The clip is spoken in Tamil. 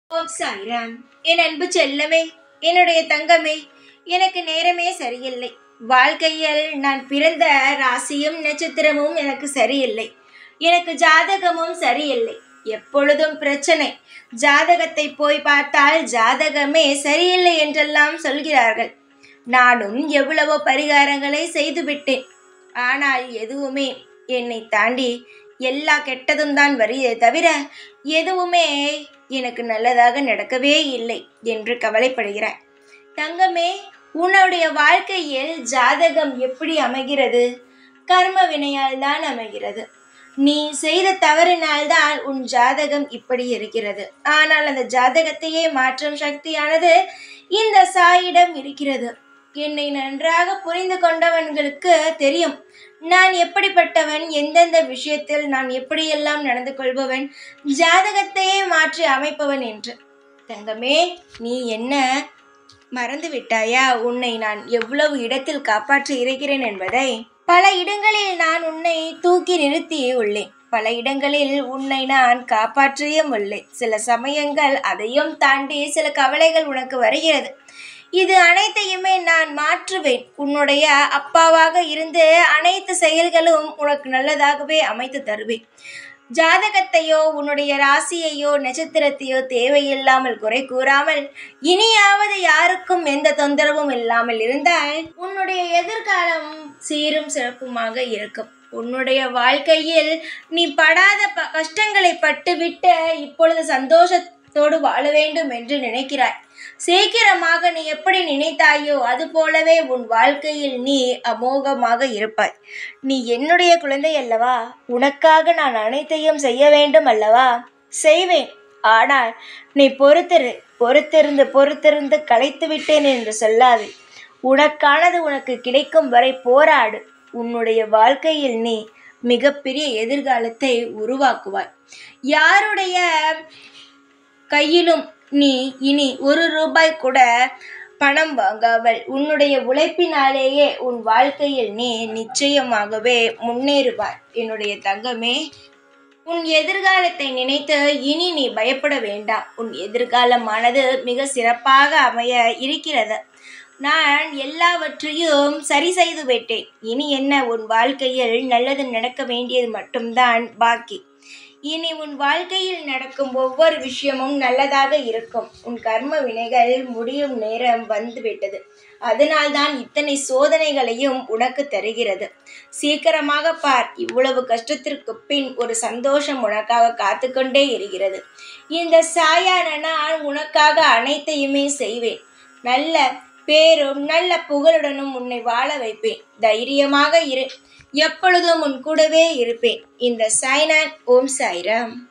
ஓம் சாய்ராம் என் அன்பு செல்லமே என்னுடைய தங்கமே எனக்கு நேரமே சரியில்லை வாழ்க்கையில் நான் பிறந்த ராசியும் நட்சத்திரமும் எனக்கு சரியில்லை எனக்கு ஜாதகமும் சரியில்லை எப்பொழுதும் பிரச்சனை ஜாதகத்தை போய் பார்த்தால் ஜாதகமே சரியில்லை என்றெல்லாம் சொல்கிறார்கள் நானும் எவ்வளவோ பரிகாரங்களை செய்துவிட்டேன் ஆனால் எதுவுமே என்னை தாண்டி எல்லா கெட்டதும் தான் வருதே தவிர எதுவுமே எனக்கு நல்லதாக நடக்கவே இல்லை என்று கவலைப்படுகிறாய் தங்கமே உன்னுடைய வாழ்க்கையில் ஜாதகம் எப்படி அமைகிறது கர்ம வினையால் தான் அமைகிறது நீ செய்த தவறினால்தான் உன் ஜாதகம் இப்படி இருக்கிறது ஆனால் அந்த ஜாதகத்தையே மாற்றும் சக்தியானது இந்த சாயிடம் இருக்கிறது என்னை நன்றாக புரிந்து கொண்டவன்களுக்கு தெரியும் நான் எப்படிப்பட்டவன் எந்தெந்த விஷயத்தில் நான் எப்படியெல்லாம் நடந்து கொள்பவன் ஜாதகத்தையே மாற்றி அமைப்பவன் என்று தங்கமே நீ என்ன மறந்து விட்டாயா உன்னை நான் எவ்வளவு இடத்தில் காப்பாற்றி இருக்கிறேன் என்பதை பல இடங்களில் நான் உன்னை தூக்கி நிறுத்தி உள்ளேன் பல இடங்களில் உன்னை நான் காப்பாற்றியும் உள்ளேன் சில சமயங்கள் அதையும் தாண்டி சில கவலைகள் உனக்கு வருகிறது இது அனைத்தையுமே நான் மாற்றுவேன் உன்னுடைய அப்பாவாக இருந்து அனைத்து செயல்களும் உனக்கு நல்லதாகவே அமைத்து தருவேன் ஜாதகத்தையோ உன்னுடைய ராசியையோ நட்சத்திரத்தையோ தேவையில்லாமல் குறை கூறாமல் இனியாவது யாருக்கும் எந்த தொந்தரவும் இல்லாமல் இருந்தால் உன்னுடைய எதிர்காலம் சீரும் சிறப்புமாக இருக்கும் உன்னுடைய வாழ்க்கையில் நீ படாத ப கஷ்டங்களை பட்டுவிட்டு இப்பொழுது சந்தோஷத்தோடு வாழ வேண்டும் என்று நினைக்கிறாய் சீக்கிரமாக நீ எப்படி நினைத்தாயோ அது போலவே உன் வாழ்க்கையில் நீ அமோகமாக இருப்பாய் நீ என்னுடைய குழந்தை அல்லவா உனக்காக நான் அனைத்தையும் செய்ய வேண்டும் அல்லவா செய்வேன் ஆனால் நீ பொறுத்திரு பொறுத்திருந்து பொறுத்திருந்து களைத்து விட்டேன் என்று சொல்லாது உனக்கானது உனக்கு கிடைக்கும் வரை போராடு உன்னுடைய வாழ்க்கையில் நீ மிகப்பெரிய எதிர்காலத்தை உருவாக்குவாய் யாருடைய கையிலும் நீ இனி ஒரு ரூபாய் கூட பணம் வாங்காமல் உன்னுடைய உழைப்பினாலேயே உன் வாழ்க்கையில் நீ நிச்சயமாகவே முன்னேறுவாய் என்னுடைய தங்கமே உன் எதிர்காலத்தை நினைத்து இனி நீ பயப்பட வேண்டாம் உன் எதிர்காலமானது மிக சிறப்பாக அமைய இருக்கிறது நான் எல்லாவற்றையும் சரி செய்து விட்டேன் இனி என்ன உன் வாழ்க்கையில் நல்லது நடக்க வேண்டியது மட்டும்தான் பாக்கி இனி உன் வாழ்க்கையில் நடக்கும் ஒவ்வொரு விஷயமும் நல்லதாக இருக்கும் உன் கர்ம வினைகள் முடியும் நேரம் வந்துவிட்டது அதனால்தான் இத்தனை சோதனைகளையும் உனக்கு தருகிறது சீக்கிரமாக பார் இவ்வளவு கஷ்டத்திற்கு பின் ஒரு சந்தோஷம் உனக்காக காத்துக்கொண்டே இருக்கிறது இந்த சாயான நான் உனக்காக அனைத்தையுமே செய்வேன் நல்ல பேரும் நல்ல புகழுடனும் உன்னை வாழ வைப்பேன் தைரியமாக இரு எப்பொழுதும் உன் கூடவே இருப்பேன் இந்த சாய்நாத் ஓம் சாய்ராம்